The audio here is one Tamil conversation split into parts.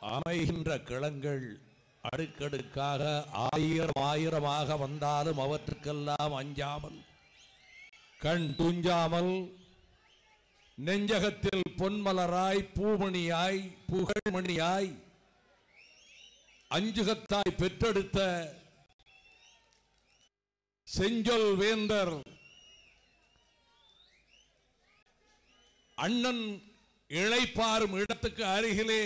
அமைகின்ற கிளங்கள் அடுக்கடுக்காக ஆயிரம் ஆயிரமாக வந்தாலும் அவற்றுக்கெல்லாம் அஞ்சாமல் கண் துஞ்சாமல் நெஞ்சகத்தில் பொன்மலராய் பூமணியாய் புகழ்மணியாய் அஞ்சுகத்தாய் பெற்றெடுத்த செஞ்சொல் வேந்தர் அண்ணன் இளைப்பாறும் இடத்துக்கு அருகிலே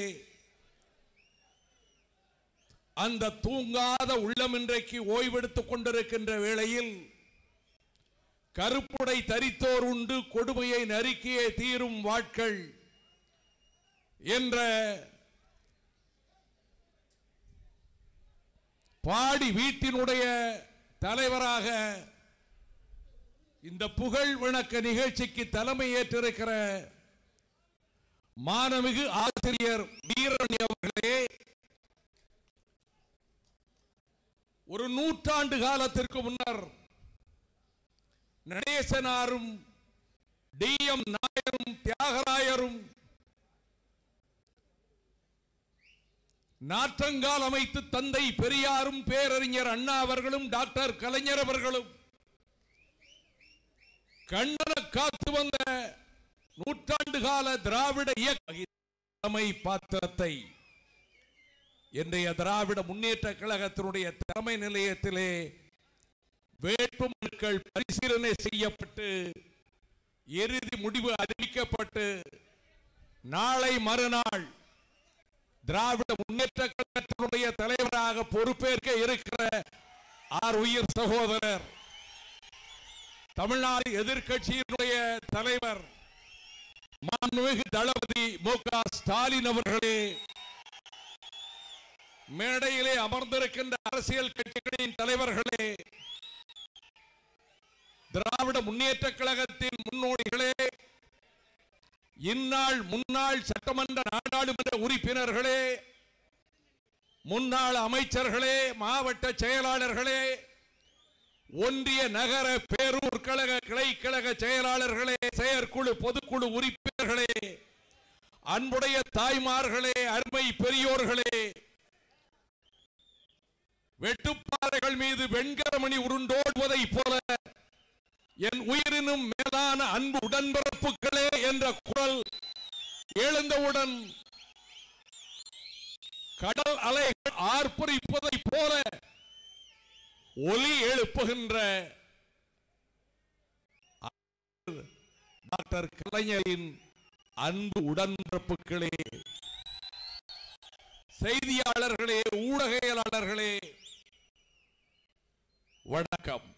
அந்த தூங்காத உள்ளம் இன்றைக்கு ஓய்வெடுத்துக் கொண்டிருக்கின்ற வேளையில் கருப்புடை தரித்தோர் உண்டு கொடுமையை நறுக்கியே தீரும் வாட்கள் என்ற பாடி வீட்டினுடைய தலைவராக இந்த புகழ் விளக்க நிகழ்ச்சிக்கு தலைமை ஏற்றிருக்கிற மானமிகு ஆசிரியர் வீரணி அவர்களே ஒரு நூற்றாண்டு காலத்திற்கு முன்னர் நடேசனாரும் டி எம் நாயரும் தியாகராயரும் நாற்றங்கால் அமைத்து தந்தை பெரியாரும் பேரறிஞர் அண்ணா அவர்களும் டாக்டர் கலைஞர் அவர்களும் கண்ணன காத்து வந்த நூற்றாண்டு கால திராவிட இயக்க தலைமை பாத்திரத்தை இன்றைய திராவிட முன்னேற்ற கழகத்தினுடைய தலைமை நிலையத்திலே வேட்புமனுக்கள் பரிசீலனை செய்யப்பட்டு இறுதி முடிவு அறிவிக்கப்பட்டு நாளை மறுநாள் திராவிட முன்னேற்ற கழகத்தினுடைய தலைவராக பொறுப்பேற்க இருக்கிற ஆர் உயிர் சகோதரர் தமிழ்நாடு எதிர்க்கட்சியினுடைய தலைவர் மாண்புமிகு தளபதி மு க ஸ்டாலின் அவர்களே மேடையிலே அமர்ந்திருக்கின்ற அரசியல் கட்சிகளின் தலைவர்களே திராவிட முன்னேற்ற கழகத்தின் முன்னோடிகளே இந்நாள் முன்னாள் சட்டமன்ற நாடாளுமன்ற உறுப்பினர்களே முன்னாள் அமைச்சர்களே மாவட்ட செயலாளர்களே ஒன்றிய நகர பேரூர் கழக கிளை கழக செயலாளர்களே செயற்குழு பொதுக்குழு உறுப்பினர்களே அன்புடைய தாய்மார்களே அருமை பெரியோர்களே வெட்டுப்பாறைகள் மீது வெண்கரமணி உருண்டோடுவதை போல என் உயிரினும் மேலான அன்பு உடன்பிறப்புகளே என்ற குரல் எழுந்தவுடன் கடல் அலைகள் ஆர்ப்பரிப்பதை போல ஒலி எழுப்புகின்ற டாக்டர் கலைஞரின் அன்பு உடன்பிறப்புகளே செய்தியாளர்களே ஊடகையாளர்களே வணக்கம்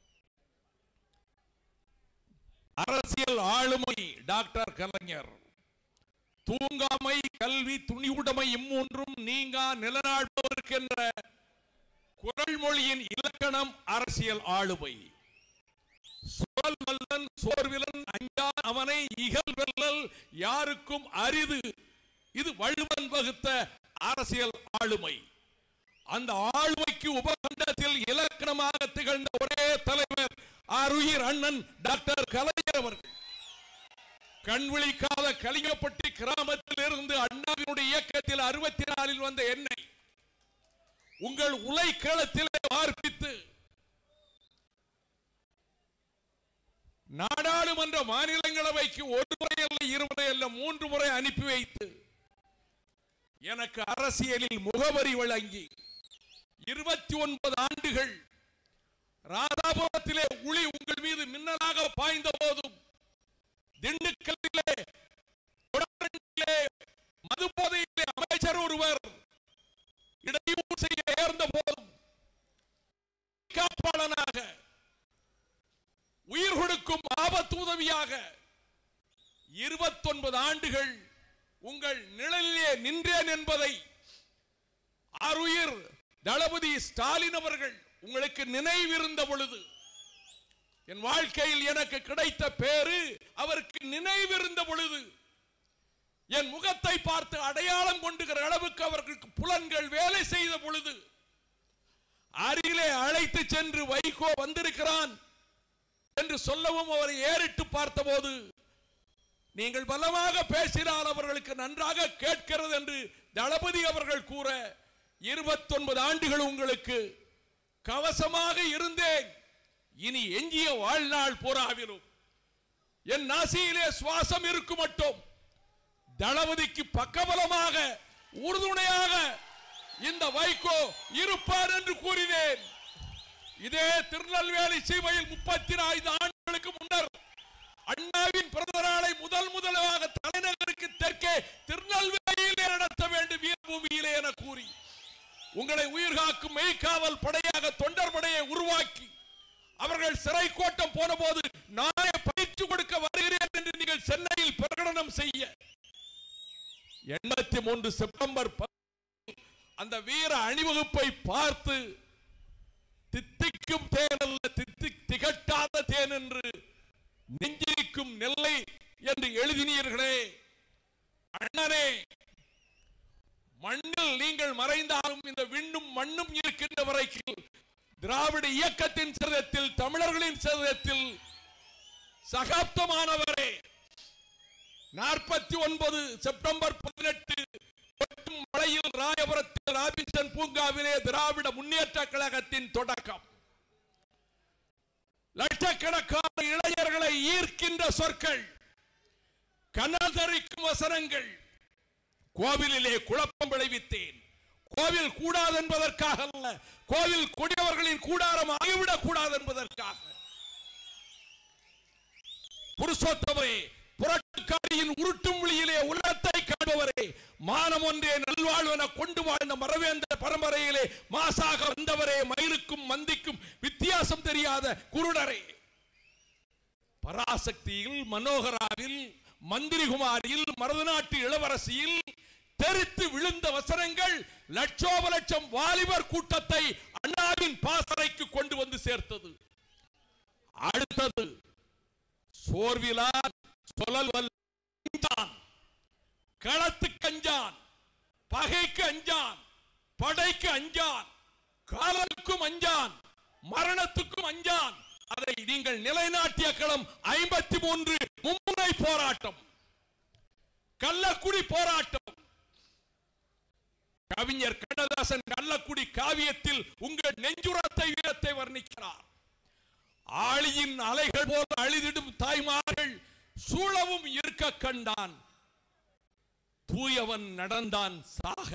அரசியல் ஆளுமை டாக்டர் கலைஞர் தூங்காமை கல்வி துணிவுடைமை இம்மூன்றும் நீங்கா நிலநாடுவதற்கென்ற குரல் மொழியின் இலக்கணம் அரசியல் ஆளுமை சொல் வல்லன் சோர்விலன் அஞ்சா அவனை இகல் வெல்லல் யாருக்கும் அரிது இது வள்ளுவன் வகுத்த அரசியல் ஆளுமை அந்த ஆளுமைக்கு உபகண்டத்தில் இலக்கணமாக திகழ்ந்த ஒரே தலைவர் அருயிர் அண்ணன் டாக்டர் கலைஞர் அவர்கள் கண் விழிக்காத கலிங்கப்பட்டி கிராமத்தில் இருந்து அண்ணாவினுடைய இயக்கத்தில் அறுபத்தி நாலில் வந்த என்னை உங்கள் உலைக்களத்திலே பார்ப்பித்து நாடாளுமன்ற மாநிலங்களவைக்கு ஒரு முறை அல்ல இருமுறை அல்ல மூன்று முறை அனுப்பி வைத்து எனக்கு அரசியலில் முகவரி வழங்கி இருபத்தி ஒன்பது ஆண்டுகள் ராதாபுரத்திலே உளி உங்கள் மீது மின்னலாக பாய்ந்த போதும் திண்டுக்கல்லிலே கொடரண்டிலே மது போதையிலே அமைச்சர் ஒருவர் இடையூறு செய்ய நேர்ந்த போதும் காப்பாளனாக உயிர் கொடுக்கும் ஆபத்து உதவியாக இருபத்தொன்பது ஆண்டுகள் உங்கள் நிழலிலே நின்றேன் என்பதை அருயிர் தளபதி ஸ்டாலின் அவர்கள் உங்களுக்கு நினைவிருந்த பொழுது என் வாழ்க்கையில் எனக்கு கிடைத்த பேரு அவருக்கு நினைவிருந்த பொழுது என் முகத்தை பார்த்து அடையாளம் கொண்டுகிற அளவுக்கு அவர்களுக்கு புலன்கள் வேலை செய்த பொழுது அருகிலே அழைத்து சென்று வைகோ வந்திருக்கிறான் என்று சொல்லவும் அவரை ஏறிட்டு பார்த்தபோது நீங்கள் பலமாக பேசினால் அவர்களுக்கு நன்றாக கேட்கிறது என்று தளபதி அவர்கள் கூற 29 ஆண்டுகள் உங்களுக்கு கவசமாக இருந்தேன் இனி எஞ்சிய வாழ்நாள் பூராவிலும் என் நாசியிலே சுவாசம் இருக்கும் மட்டும் தளபதிக்கு பக்கபலமாக உறுதுணையாக இந்த வைகோ இருப்பார் என்று கூறினேன் இதே திருநெல்வேலி சீமையில் முப்பத்தி ஐந்து ஆண்டுகளுக்கு முன்னர் அண்ணாவின் பிறந்த நாளை முதல் முதலாக தலைநகருக்கு தெற்கே திருநெல்வேலியிலே நடத்த வேண்டும் வீரபூமியிலே என கூறி உங்களை உயிர்காக்கும் மெய்காவல் படையாக தொண்டர் படையை உருவாக்கி அவர்கள் சிறை கோட்டம் போன போது நானே பயிற்சி கொடுக்க வருகிறேன் என்று நீங்கள் சென்னையில் பிரகடனம் செய்ய எண்பத்தி மூன்று செப்டம்பர் பத்து அந்த வீர அணிவகுப்பை பார்த்து தித்திக்கும் தேன் அல்ல தித்தி திகட்டாத தேன் என்று நெஞ்சிருக்கும் நெல்லை என்று எழுதினீர்களே அண்ணனே மண்ணில் நீங்கள் மறைந்தாலும் இந்த விண்ணும் மண்ணும் இருக்கின்ற வரைக்கும் திராவிட இயக்கத்தின் சிரதத்தில் தமிழர்களின் சிரதத்தில் சகாப்தமானவரே நாற்பத்தி ஒன்பது செப்டம்பர் பதினெட்டு கொட்டும் மலையில் ராயபுரத்தில் ராபின்சன் பூங்காவிலே திராவிட முன்னேற்ற கழகத்தின் தொடக்கம் லட்சக்கணக்கான இளைஞர்களை ஈர்க்கின்ற சொற்கள் கனதரிக்கும் வசனங்கள் கோவிலிலே குழப்பம் விளைவித்தேன் கோவில் கூடாது என்பதற்காக அல்ல கோவில் கொடியவர்களின் கூடாரம் ஆகிவிடக் கூடாது என்பதற்காக புருஷோத்தமரே புரட்சிக்காரியின் உருட்டும் விழியிலே உலகத்தை காண்பவரே மானம் ஒன்றே நல்வாழ்வென கொண்டு வாழ்ந்த மரவேந்த பரம்பரையிலே மாசாக வந்தவரே மயிலுக்கும் மந்திக்கும் வித்தியாசம் தெரியாத குருடரே பராசக்தியில் மனோகராவில் மந்திரிகுமாரியில் மருதநாட்டு இளவரசியில் தெரித்து விழுந்த வசனங்கள் லட்சோப லட்சம் வாலிபர் கூட்டத்தை அண்ணாவின் பாசறைக்கு கொண்டு வந்து சேர்த்தது அடுத்தது சோர்விலான் சொலல் வல்லான் களத்துக்கு அஞ்சான் பகைக்கு அஞ்சான் படைக்கு அஞ்சான் காலனுக்கும் அஞ்சான் மரணத்துக்கும் அஞ்சான் அதை நீங்கள் நிலைநாட்டிய களம் ஐம்பத்தி மூன்று மும்முனை போராட்டம் கள்ளக்குடி போராட்டம் கவிஞர் கண்ணதாசன் கள்ளக்குடி காவியத்தில் உங்கள் நெஞ்சுரத்தை வீரத்தை வர்ணிக்கிறார் ஆளியின் அலைகள் போல அழிதிடும் தாய்மார்கள் சூழவும் இருக்க கண்டான் தூயவன் நடந்தான் சாக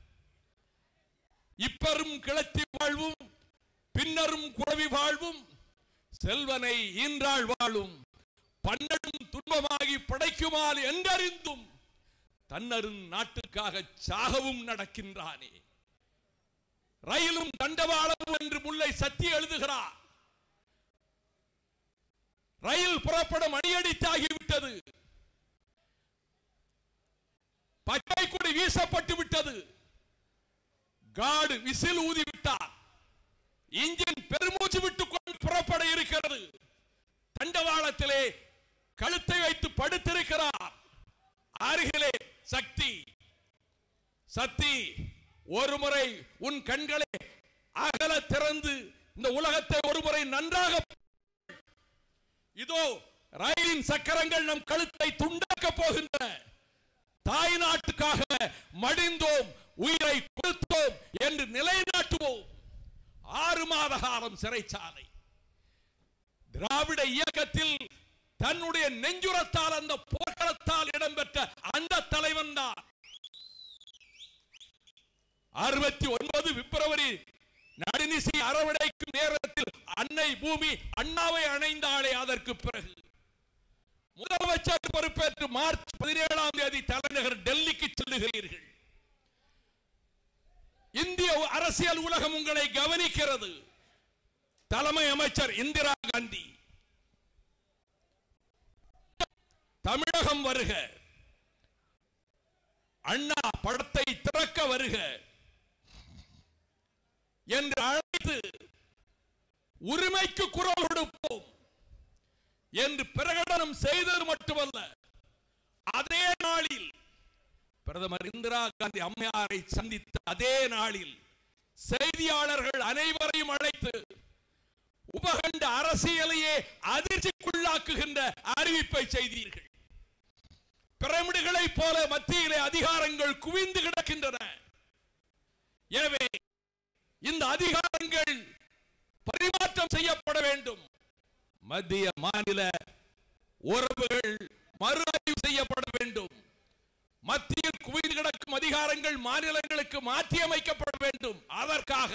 இப்பரும் கிளத்தி வாழ்வும் பின்னரும் குழவி வாழ்வும் செல்வனை ஈன்றாள் வாழும் பன்னடும் துன்பமாகி படைக்குமால் என்றறிந்தும் தன்னரும் நாட்டுக்காக சாகவும் நடக்கின்றானே ரயிலும் தண்டவாளமும் என்று முல்லை சத்தி எழுதுகிறார் ரயில் புறப்பட மணியடித்தாகிவிட்டது பச்சை கொடி வீசப்பட்டு விட்டது காடு விசில் ஊதி விட்டார் இன்ஜின் பெருமூச்சு விட்டுக் கொண்டு புறப்பட இருக்கிறது தண்டவாளத்திலே கழுத்தை வைத்து படுத்திருக்கிறார் அருகிலே சக்தி சக்தி ஒரு முறை உன் கண்களை அகல திறந்து இந்த உலகத்தை ஒருமுறை நன்றாக இதோ ரயிலின் சக்கரங்கள் நம் கழுத்தை துண்டாக்க போகின்றன தாய் நாட்டுக்காக மடிந்தோம் உயிரை கொடுத்தோம் என்று நிலைநாட்டுவோம் ஆறு மாத காலம் சிறைச்சாலை திராவிட இயக்கத்தில் தன்னுடைய நெஞ்சுரத்தால் அந்த போர்க்களத்தால் இடம்பெற்ற அந்த தலைவன் தான் அறுபத்தி ஒன்பது பிப்ரவரி நடுநிசி அரவணைக்கும் நேரத்தில் அன்னை பூமி அண்ணாவை அணைந்தாளே அதற்கு பிறகு முதலமைச்சர் பொறுப்பேற்று மார்ச் பதினேழாம் தேதி தலைநகர் டெல்லிக்கு செல்லுகிறீர்கள் இந்திய அரசியல் உலகம் உங்களை கவனிக்கிறது தலைமை அமைச்சர் இந்திரா காந்தி தமிழகம் வருக அண்ணா படத்தை திறக்க வருக என்று அழைத்து உரிமைக்கு குரல் கொடுப்போம் என்று பிரகடனம் செய்தது மட்டுமல்ல அதே நாளில் பிரதமர் இந்திரா காந்தி அம்மையாரை சந்தித்த அதே நாளில் செய்தியாளர்கள் அனைவரையும் அழைத்து உபகண்ட அரசியலையே அதிர்ச்சிக்குள்ளாக்குகின்ற அறிவிப்பை செய்தீர்கள் பிரமிடுகளைப் போல மத்தியிலே அதிகாரங்கள் குவிந்து கிடக்கின்றன எனவே இந்த அதிகாரங்கள் பரிமாற்றம் செய்யப்பட வேண்டும் மத்திய மாநில உறவுகள் மறு ஆய்வு செய்யப்பட வேண்டும் மத்தியில் குவிந்து கிடக்கும் அதிகாரங்கள் மாநிலங்களுக்கு மாற்றியமைக்கப்பட வேண்டும் அதற்காக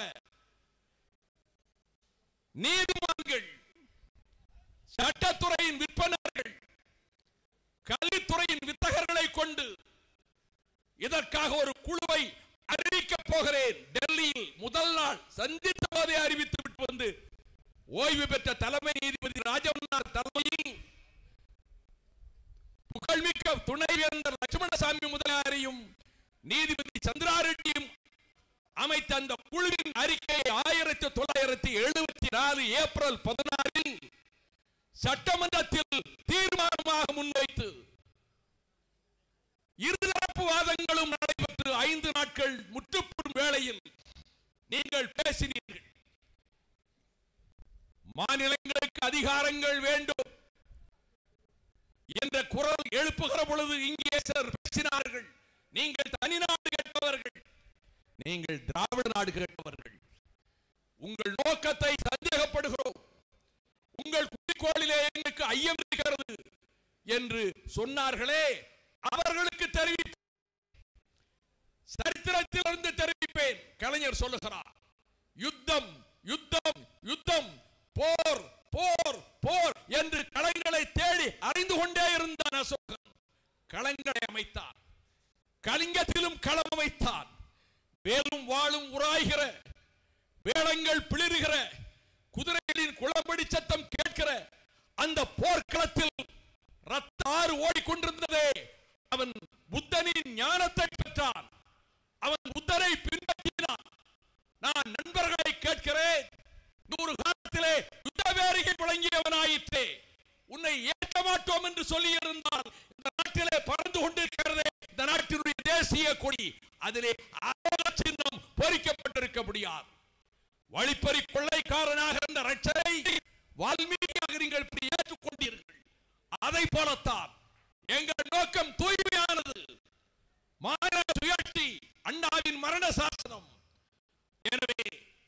நீதிமன்றங்கள் சட்டத்துறையின் விற்பனர்கள் கல்வித்துறையின் வித்தகர்களை கொண்டு இதற்காக ஒரு குழுவை அறிவிக்கப் போகிறேன் டெல்லியில் முதல் நாள் சந்தித்த போதே அறிவித்து விட்டு வந்து ஓய்வு பெற்ற தலைமை நீதிபதி ராஜமன்னார் தலைமையில் புகழ்மிக்க துணைவேந்தர் லட்சுமணசாமி முதலியாரையும் நீதிபதி சந்திராரெட்டியும் அமைத்த அந்த குழுவின் அறிக்கையை ஆயிரத்தி தொள்ளாயிரத்தி எழுபத்தி நாலு ஏப்ரல் பதினாறில் சட்டமன்றத்தில் தீர்மானமாக முன்வைத்து இருதரப்பு வாதங்களும் நடைபெற்று ஐந்து நாட்கள் முற்றுப்பெறும் வேளையில் நீங்கள் பேசினீர்கள் மாநிலங்களுக்கு அதிகாரங்கள் வேண்டும் என்ற குரல் எழுப்புகிற பொழுது இங்கே சிலர் பேசினார்கள் நீங்கள் தனிநாடு கேட்டவர்கள் நீங்கள் திராவிட நாடு கேட்டவர்கள் உங்கள் நோக்கத்தை சந்தேகப்படுகிறோம் உங்கள் குறிக்கோளிலே எங்களுக்கு ஐயம் இருக்கிறது என்று சொன்னார்களே அவர்களுக்கு தெரிவிப்பேன் சரித்திரத்திலிருந்து தெரிவிப்பேன் கலைஞர் சொல்லுகிறார் யுத்தம் யுத்தம் யுத்தம் போர் போர் போர் என்று களங்களை தேடி அறிந்து கொண்டே இருந்தான் அசோகன் களங்களை அமைத்தான் கலிங்கத்திலும் களம் அமைத்தான் வேலும் வாளும் உராய்கிற வேளங்கள் பிளிருகிற குதிரைகளின் குளம்படி சத்தம் கேட்கிற அந்த போர்க்களத்தில் ரத்த ஆறு ஓடிக்கொண்டிருந்ததே அவன் புத்தனின் ஞானத்தை பெற்றான் அவன் புத்தரை பின்பற்றினான் நான் நண்பர்களை கேட்கிறேன் நூறு காலத்திலே யுத்த வேரிகை முழங்கியவனாயிற்றே உன்னை ஏற்க மாட்டோம் என்று சொல்லி இருந்தால் இந்த நாட்டிலே பறந்து கொண்டிருக்கிறதே இந்த நாட்டினுடைய தேசிய கொடி அதிலே அரோக சின்னம் பொறிக்கப்பட்டிருக்க முடியாது வழிப்பறி கொள்ளைக்காரனாக இருந்த ரட்சரை வால்மீகியாக நீங்கள் இப்படி ஏற்றுக்கொண்டீர்கள் அதை போலத்தான் எங்கள் நோக்கம் தூய்மையானது மாநில சுயாட்சி அண்ணாவின் மரண சாசனம் எனவே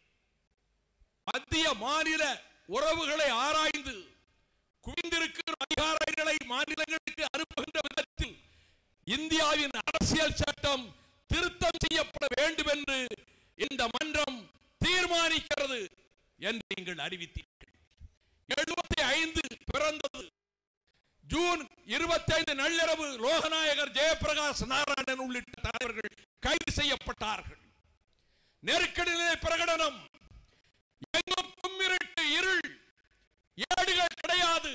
மத்திய மாநில உறவுகளை ஆராய்ந்து குவிந்திருக்கிற அதிகாரங்களை மாநிலங்களுக்கு அனுப்புகின்ற விதத்தில் இந்தியாவின் அரசியல் சட்டம் திருத்தம் செய்யப்பட வேண்டும் என்று இந்த மன்றம் தீர்மானிக்கிறது என்று நீங்கள் அறிவித்தீர்கள் எழுபத்தி ஐந்து பிறந்தது ஜூன் இருபத்தி ஐந்து நள்ளிரவு லோகநாயகர் ஜெயபிரகாஷ் நாராயணன் உள்ளிட்ட தலைவர்கள் கைது செய்யப்பட்டார்கள் நெருக்கடி நிலை பிரகடனம் எங்கும் கும்மிருட்டு இருள் ஏடுகள் கிடையாது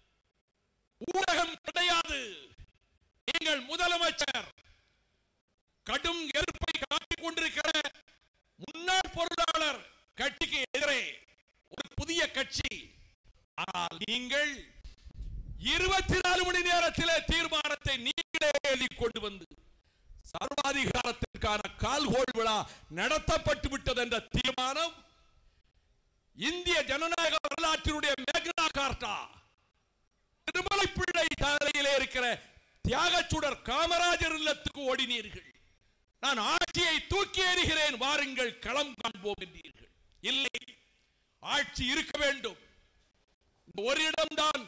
ஊடகம் கிடையாது நீங்கள் முதலமைச்சர் கடும் எதிர்ப்பை காட்டிக் கொண்டிருக்கிற முன்னாள் பொருளாளர் கட்சிக்கு எதிரே ஒரு புதிய கட்சி ஆனால் நீங்கள் இருபத்தி நாலு மணி நேரத்திலே தீர்மானத்தை நீங்களே எழுதி கொண்டு வந்து சர்வாதிகாரத்திற்கான கால்கோள் விழா நடத்தப்பட்டு விட்டது என்ற தீர்மானம் இந்திய ஜனநாயக வரலாற்றினுடைய மேக்னா கார்டா திருமலை பிள்ளை தலையிலே இருக்கிற தியாகச்சுடர் காமராஜர் இல்லத்துக்கு ஓடினீர்கள் நான் ஆட்சியை தூக்கி எறிகிறேன் வாருங்கள் களம் காண்போம் என்றீர்கள் இல்லை ஆட்சி இருக்க வேண்டும் இந்த ஒரு இடம்தான்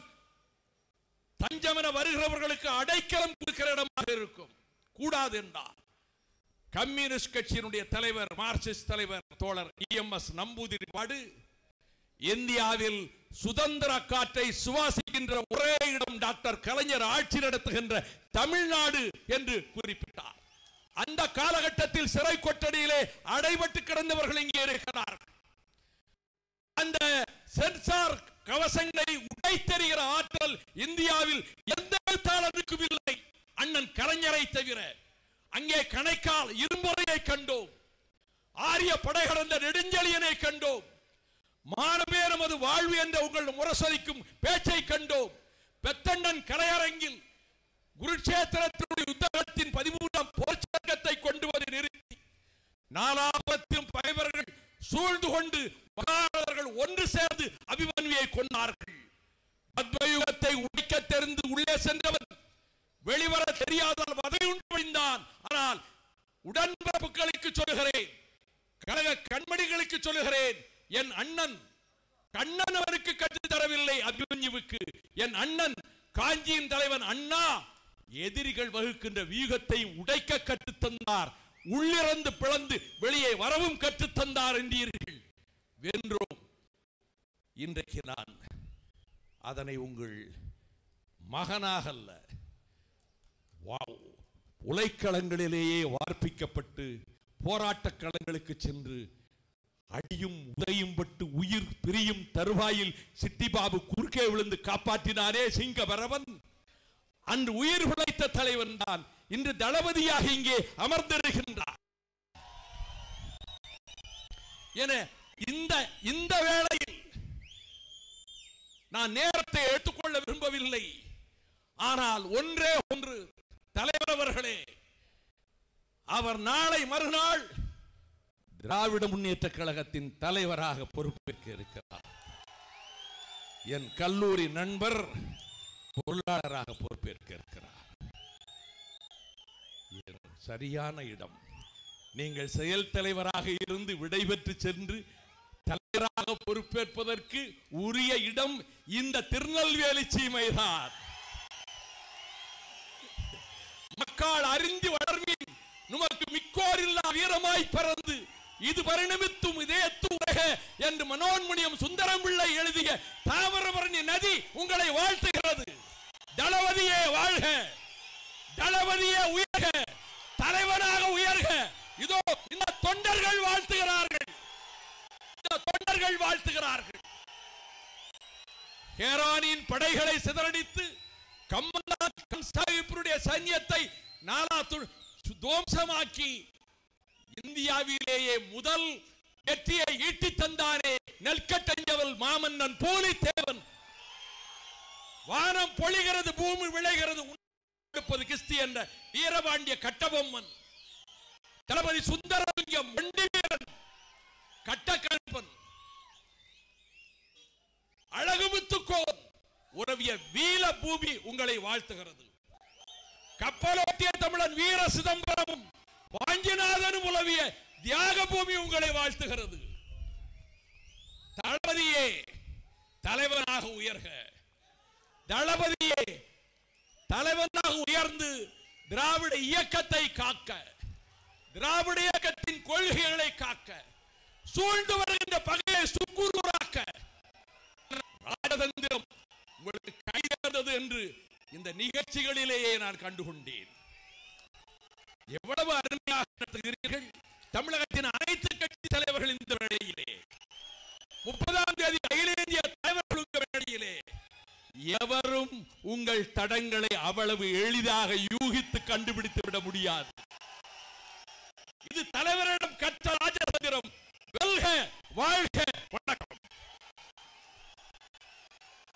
தஞ்சமென வருகிறவர்களுக்கு அடைக்கலம் கொடுக்கிற இடமாக இருக்கும் கூடாது என்றார் கம்யூனிஸ்ட் கட்சியினுடைய தலைவர் மார்க்சிஸ்ட் தலைவர் தோழர் இஎம்எஸ் நம்பூதிரி பாடு இந்தியாவில் சுதந்திர காற்றை சுவாசிக்கின்ற ஒரே இடம் டாக்டர் கலைஞர் ஆட்சி நடத்துகின்ற தமிழ்நாடு என்று குறிப்பிட்டார் அந்த காலகட்டத்தில் சிறை கொட்டடியிலே அடைபட்டு கிடந்தவர்கள் இங்கே இருக்கிறார்கள் அந்த சென்சார் கவசங்களை உடைத்தெறிகிற ஆற்றல் இந்தியாவில் எந்த எழுத்தாளருக்கும் இல்லை அண்ணன் கலைஞரை தவிர அங்கே கணைக்கால் இரும்புறையை கண்டோம் ஆரிய படை கடந்த நெடுஞ்செழியனை கண்டோம் மானமே நமது வாழ்வு என்ற உங்கள் முரசொலிக்கும் பேச்சை கண்டோம் பெத்தண்ணன் கலையரங்கில் குருட்சேத்திரத்தினுடைய யுத்தகத்தின் பதிமூன்றாம் போர்ச்சங்கத்தை கொண்டு வந்து நிறுத்தி நாலாபத்திலும் பகைவர்கள் சூழ்ந்து கொண்டு மகாராஜர்கள் ஒன்று சேர்ந்து அபிமன்யுவை கொண்டார்கள் பத்மயுகத்தை உடைக்க தெரிந்து உள்ளே சென்றவன் வெளிவர தெரியாதால் வதையுண்டு விழுந்தான் ஆனால் உடன்பிறப்புகளுக்கு சொல்லுகிறேன் கழக கண்மணிகளுக்கு சொல்லுகிறேன் என் அண்ணன் கண்ணன் அவருக்கு கற்றுத் தரவில்லை அபிமன்யுவுக்கு என் அண்ணன் காஞ்சியின் தலைவன் அண்ணா எதிரிகள் வகுக்கின்ற வியூகத்தை உடைக்க கற்றுத் தந்தார் உள்ளிறந்து பிளந்து வெளியே வரவும் கற்றுத் தந்தார் என்றீர்கள் வென்றோம் இன்றைக்கு நான் அதனை உங்கள் மகனாக அல்ல வாவ் உலைக்களங்களிலேயே வார்ப்பிக்கப்பட்டு போராட்டக் களங்களுக்கு சென்று அடியும் உதையும் பட்டு உயிர் பிரியும் தருவாயில் சிட்டிபாபு குறுக்கே விழுந்து காப்பாற்றினாரே சிங்கபரவன் அன்று உயிர் பிழைத்த தலைவன் தான் இன்று தளபதியாக இங்கே அமர்ந்திருக்கின்றார் என இந்த இந்த வேளையில் நான் நேரத்தை எடுத்துக்கொள்ள விரும்பவில்லை ஆனால் ஒன்றே ஒன்று தலைவர் அவர்களே அவர் நாளை மறுநாள் திராவிட முன்னேற்ற கழகத்தின் தலைவராக பொறுப்பேற்க இருக்கிறார் என் கல்லூரி நண்பர் பொருளாளராக பொறுப்பேற்க இருக்கிறார் இது சரியான இடம் நீங்கள் செயல் தலைவராக இருந்து விடைபெற்று சென்று தலைவராக பொறுப்பேற்பதற்கு உரிய இடம் இந்த திருநெல்வேலி சீமைதான் மக்கள் அறிந்து வளர்மின் நுமக்கு மிக்கோரில்லா வீரமாய் பறந்து இது பரிணமித்தும் இதே உலக என்று மனோன்மணியம் சுந்தரம் பிள்ளை எழுதிய தாமிரபரணி நதி உங்களை வாழ்த்துகிறது தளபதியே வாழ்க தளபதியே உயர்க தலைவனாக உயர்க இதோ இந்த தொண்டர்கள் வாழ்த்துகிறார்கள் இந்த தொண்டர்கள் வாழ்த்துகிறார்கள் ஹேரானின் படைகளை சிதறடித்து கம்மநாத் சாஹிப்பருடைய சைன்யத்தை நாலா து- துவம்சமாக்கி இந்தியாவிலேயே முதல் வெற்றியை ஈட்டி தந்தானே நெல்கட்டஞ்சவல் மாமன்னன் போலித்தேவன் வானம் பொழிகிறது பூமி விளைகிறது உடுப்பது கிஸ்தி என்ற வீரபாண்டிய கட்டபொம்மன் தளபதி சுந்தரலிங்கம் வண்டி வீரன் கட்டக்கருப்பன் அழகுமுத்துக்கோன் உறவிய வீல பூமி உங்களை வாழ்த்துகிறது கப்பலோட்டிய தமிழன் வீர சிதம்பரமும் வாஞ்சிநாதனும் உலவிய தியாக பூமி உங்களை வாழ்த்துகிறது தளபதியே தலைவனாக உயர்க தளபதியே தலைவனாக உயர்ந்து திராவிட இயக்கத்தை காக்க திராவிட இயக்கத்தின் கொள்கைகளை காக்க சூழ்ந்து வருகின்ற பகையை சுக்குநூறாக்க ராஜதந்திரம் உங்களுக்கு கைதேர்ந்தது என்று இந்த நிகழ்ச்சிகளிலேயே நான் கண்டுகொண்டேன் எவ்வளவு அருமையாக நடத்துகிறீர்கள் தமிழகத்தின் அனைத்து கட்சி தலைவர்கள் இந்த வேளையிலே முப்பதாம் தேதி அகில இந்திய தலைவர்கள் இந்த வேளையிலே எவரும் உங்கள் தடங்களை அவ்வளவு எளிதாக யூகித்து கண்டுபிடித்து விட முடியாது இது தலைவரிடம் கற்ற ராஜதந்திரம் வெல்க வாழ்க